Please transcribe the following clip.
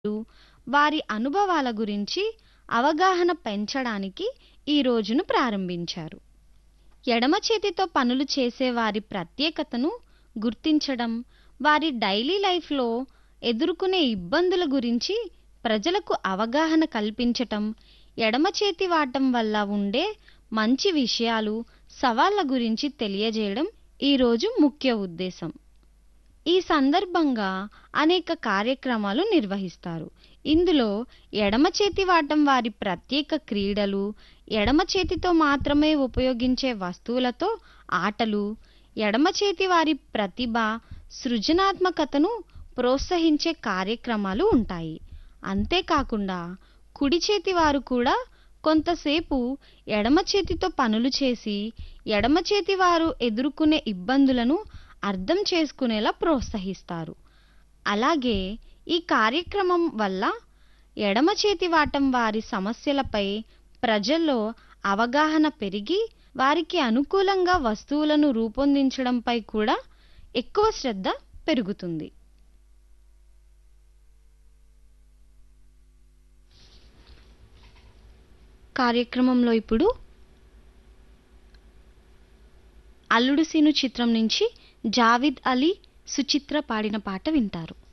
వారి అనుభవాల గురించి అవగాహన పెంచడానికి ఈ రోజును ప్రారంభించారు ఎడమ చేతితో పనులు చేసే వారి ప్రత్యేకతను గుర్తించడం వారి డైలీ లైఫ్లో ఎదుర్కొనే ఇబ్బందుల గురించి ప్రజలకు అవగాహన కల్పించటం ఎడమ చేతి వాడటం వల్ల ఉండే మంచి విషయాలు సవాళ్ళ గురించి తెలియజేయడం ఈరోజు ముఖ్య ఉద్దేశం ఈ సందర్భంగా అనేక కార్యక్రమాలు నిర్వహిస్తారు ఇందులో ఎడమ చేతి వాడటం వారి ప్రత్యేక క్రీడలు ఎడమ చేతితో మాత్రమే ఉపయోగించే వస్తువులతో ఆటలు ఎడమ చేతి వారి ప్రతిభ సృజనాత్మకతను ప్రోత్సహించే కార్యక్రమాలు ఉంటాయి అంతేకాకుండా కుడి చేతి వారు కూడా కొంతసేపు ఎడమ చేతితో పనులు చేసి ఎడమ చేతి వారు ఎదుర్కొనే ఇబ్బందులను అర్థం చేసుకునేలా ప్రోత్సహిస్తారు అలాగే ఈ కార్యక్రమం వల్ల ఎడమ చేతి వాటం వారి సమస్యలపై ప్రజల్లో అవగాహన పెరిగి వారికి అనుకూలంగా వస్తువులను రూపొందించడంపై కూడా ఎక్కువ శ్రద్ధ పెరుగుతుంది కార్యక్రమంలో ఇప్పుడు అల్లుడు సీను చిత్రం నుంచి జావిద్ అలీ సుచిత్ర పాడిన పాట వింటారు